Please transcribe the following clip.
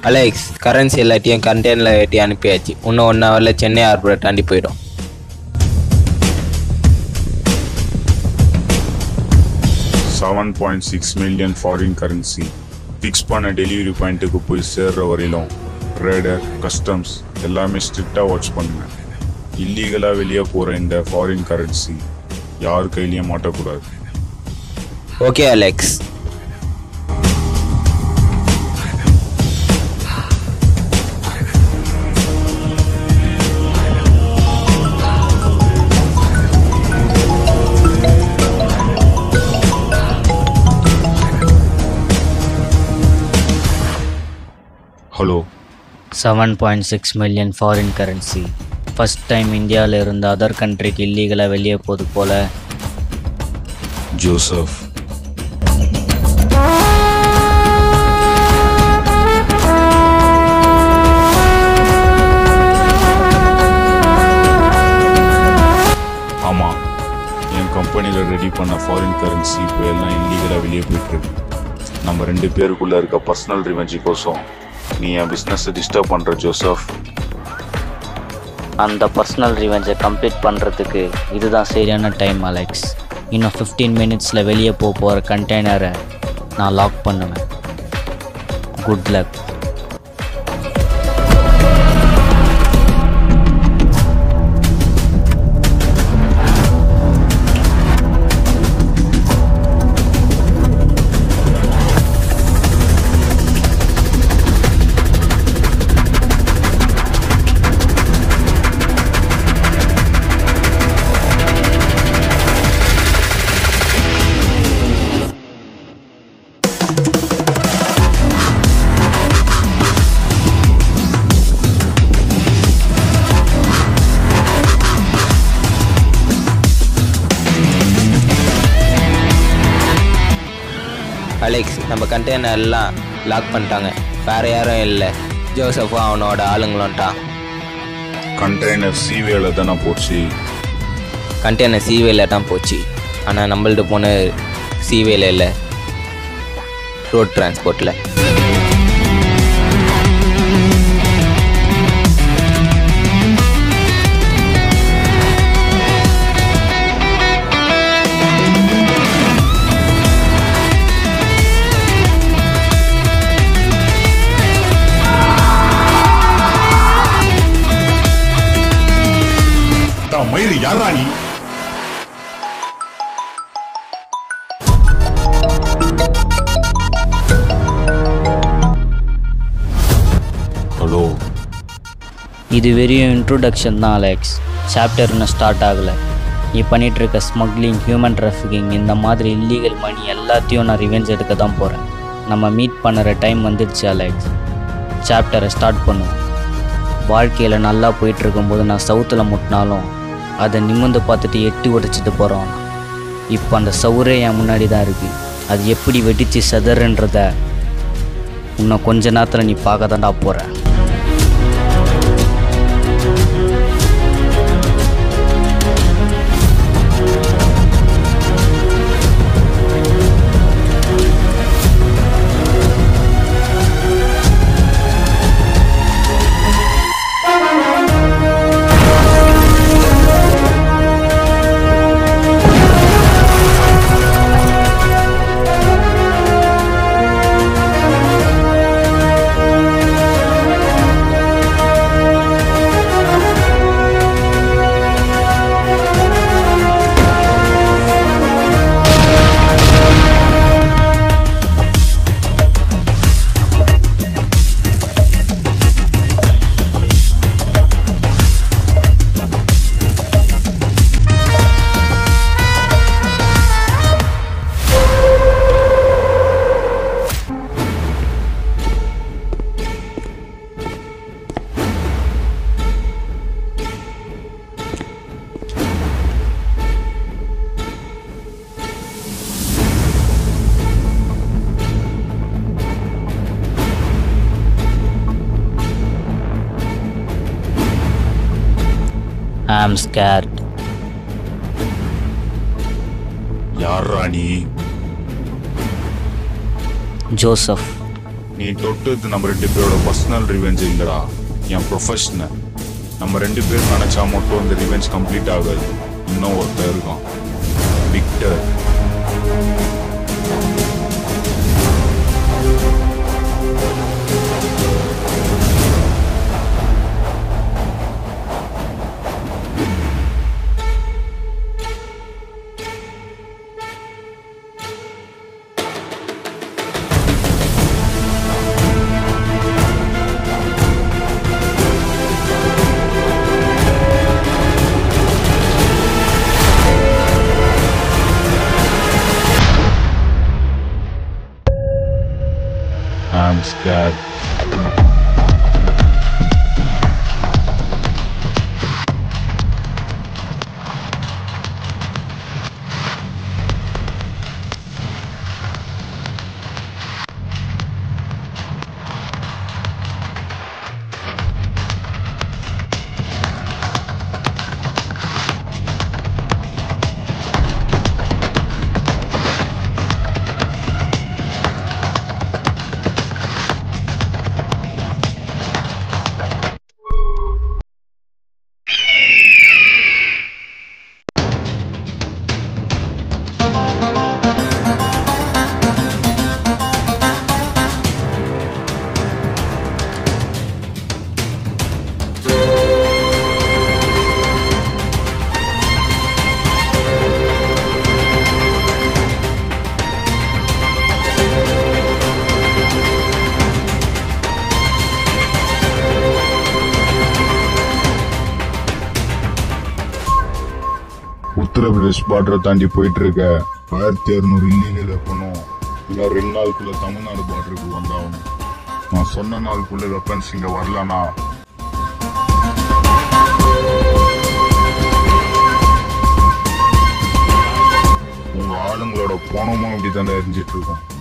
Alex currency எல்லாத்தையும் கண்டெய்னரில் ஏற்றி அனுப்பியாச்சு இன்னும் ஒன் ஹவரில் சென்னை ஏர்போர்ட்டை தாண்டி போயிடும் seven point six million foreign currency fix பண்ண டெலிவரி பாயிண்ட்டுக்கு போய் சேர்ற வரையிலும் ட்ரேடர் கஸ்டம்ஸ் எல்லாமே ஸ்ட்ரிக்டாக வாட்ச் பண்ணுங்க இல்லீகலாக வெளியே போகிற இந்த ஃபாரின் கரன்சி யார் கையிலையும் மாட்டக்கூடாது okay Alex hello seven point six million foreign currency first time இந்தியாவில் இருந்து அதர் கண்ட்ரிக்கு இல்லீகலாக வெளியே போகுது போல ஜோசப் ஆமாம் என் கம்பெனியில் ரெடி பண்ண ஃபாரின் கரன்சி இப்போ எல்லாம் இல்லீகலாக வெளியே போயிட்டுருக்கு நம்ம ரெண்டு பேருக்குள்ளே இருக்க பர்சனல் ரிவெஞ்சுக்கோசம் நீ என் பிஸ்னஸை டிஸ்டர்ப் பண்ணுற ஜோசப் அந்த பர்சனல் ரிவெஞ்சை கம்ப்ளீட் பண்ணுறதுக்கு இதுதான் சரியான டைம் அலெக்ஸ் இன்னும் ஃபிஃப்டீன் மினிட்ஸில் வெளியே போக போகிற கண்டெய்னரை நான் லாக் பண்ணுவேன் குட் லக் அலெக்ஸ் நம்ம கண்டெய்னர் எல்லாம் லாக் பண்ணிட்டாங்க வேறு யாரும் இல்லை ஜோசஃபும் அவனோட ஆளுங்களும்ட்டான் கண்டெய்னர் சீவேல தானே போச்சு கண்டெய்னர் சீவேல தான் போச்சு ஆனால் நம்மள்ட்ட போன சீவேல இல்லை ரோட் டிரான்ஸ்போர்ட்டில் மயிறு யாரா நீ ஹலோ இது வெறும் இன்ட்ரோடக்ஷன் தான் அலெக்ஸ் சாப்டர் இன்னும் ஸ்டார்ட் ஆகலை நீ பண்ணிட்டு இருக்க ஸ்மக்லிங் ஹியூமன் டிராஃபிக்கிங் இந்த மாதிரி இல்லீகல் மணி எல்லாத்தையும் நான் ரிவெஞ்ச் எடுக்க தான் போகிறேன் நம்ம மீட் பண்ணுற டைம் வந்துடுச்சு அலெக்ஸ் சாப்டரை ஸ்டார்ட் பண்ணுவோம் வாழ்க்கையில் நல்லா போயிட்டு இருக்கும்போது நான் சவுத்தில் முட்டினாலும் அதை நிமிர்ந்து பார்த்துட்டு எட்டி உடைச்சிட்டு போகிறோம் இப்போ அந்த சவுரே என் முன்னாடி தான் இருக்குது அது எப்படி வெடித்து செதறன்றத இன்னும் கொஞ்ச நேரத்தில் நீ பார்க்க தான்டா போகிற ஐ ஆம் ஸ்கேர்ட் யாரா நீ ஜோசப் நீ தொட்டது நம்ம ரெண்டு பேரோட பர்சனல் ரிவெஞ்ச் இல்லடா என் ப்ரொஃபஷனல் நம்ம ரெண்டு பேர் நினைச்சா மட்டும் இந்த ரிவெஞ்ச் கம்ப்ளீட் ஆகாது இன்னும் ஒருத்தர் இருக்கான் விக்டர் I'm scared. உத்தரப்பிரதேஷ் பார்டரை தாண்டி போயிட்டு இருக்க ஆயிரத்தி இரநூறு இல்லீகல் வெப்பனும் இன்னும் ரெண்டு நாளுக்குள்ள தமிழ்நாடு பார்டருக்கு வந்தாகணும் நான் சொன்ன நாளுக்குள்ள வெப்பன்ஸ் இங்க வரலனா உங்க ஆளுங்களோட பணமும் இப்படி தானே எரிஞ்சிட்டு இருக்கும்